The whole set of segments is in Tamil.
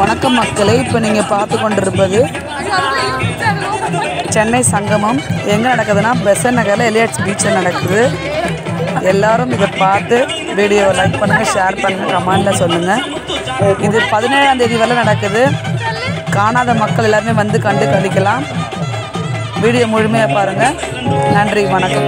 வணக்கம் மக்களே இப்போ நீங்கள் பார்த்து கொண்டிருப்பது சென்னை சங்கமம் எங்கே நடக்குதுன்னா பெசன் நகரில் எலியட்ஸ் பீச்சில் நடக்குது எல்லாரும் இதை பார்த்து வீடியோவை லைக் பண்ணுங்கள் ஷேர் பண்ணுங்கள் கமெண்டில் சொல்லுங்கள் இது பதினேழாம் தேதி வரை நடக்குது காணாத மக்கள் எல்லாருமே வந்து கண்டு கழிக்கலாம் வீடியோ முழுமையாக பாருங்கள் நன்றி வணக்கம்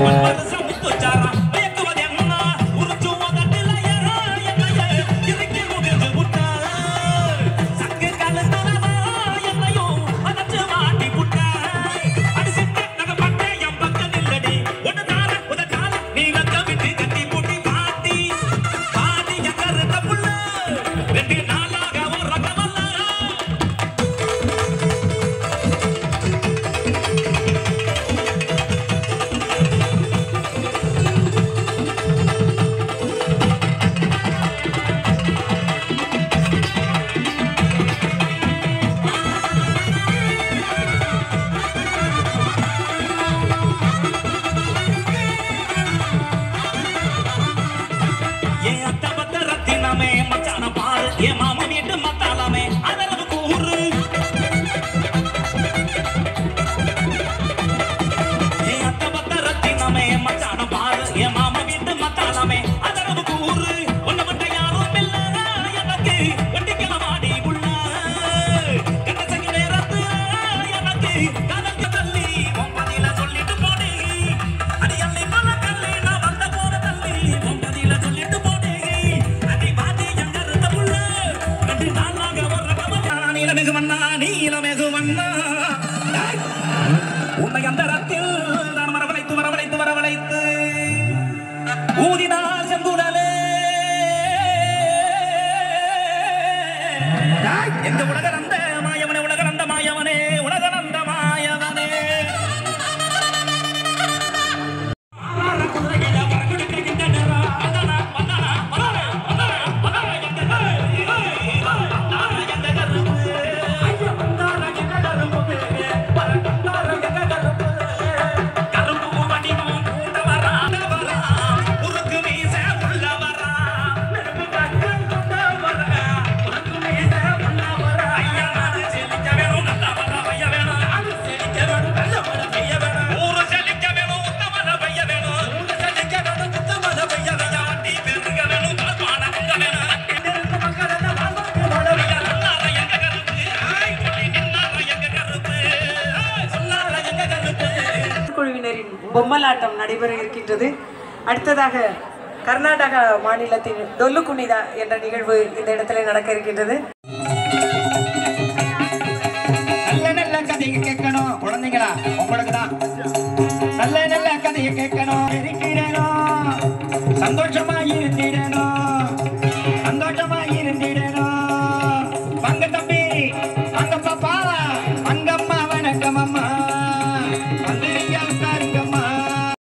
ஏன் அத்தை பத்த ரத்தினமே மச்சான பாரு என் மாமன் வீட்டு மத்தாளமே அதரவு கூறு ஏன் அத்தை பத்த ரத்தினமே மச்சான பாரு என் மாமன் வீட்டு மத்தாளமே அதரவு கூறு உன்னை விட்ட யாரும் இல்ல எனக்கு வெட்டிக்கலாம் ஆடி உள்ள கண்ட சங்கி நேரத்து எனக்கு கலந்து தள்ளி ஒன்பதில சொல்லிட்டு போனே அடி அள்ளி பல கல்லி நான் வந்த போற தள்ளி ஒன்பதில சொல்லிட்டு போனே அடி பாதி எங்க இருந்த புள்ள ரெண்டு நாளாக வர்ற கமலா நீலமிகு மன்னா நீலமிகு மன்னா உன்னை அந்த ரத்தில் நான் வரவழைத்து வரவழைத்து வரவழைத்து ஊதினால் செங்குடலே எங்க உலக நந்த மாயவனே உலக நந்த மாயவனே உலக நந்த மாயவனே குழுவினரின் பொம்மலாட்டம் நடைபெற இருக்கின்றது அடுத்ததாக கர்நாடகா மாநிலத்தின் டொல்லு குனிதா என்ற நிகழ்வு இந்த இடத்துல நடக்க இருக்கின்றது நல்ல நல்ல கதையை கேட்கணும் குழந்தைங்களா உங்களுக்கு தான் நல்ல நல்ல கதையை கேட்கணும் இருக்கிற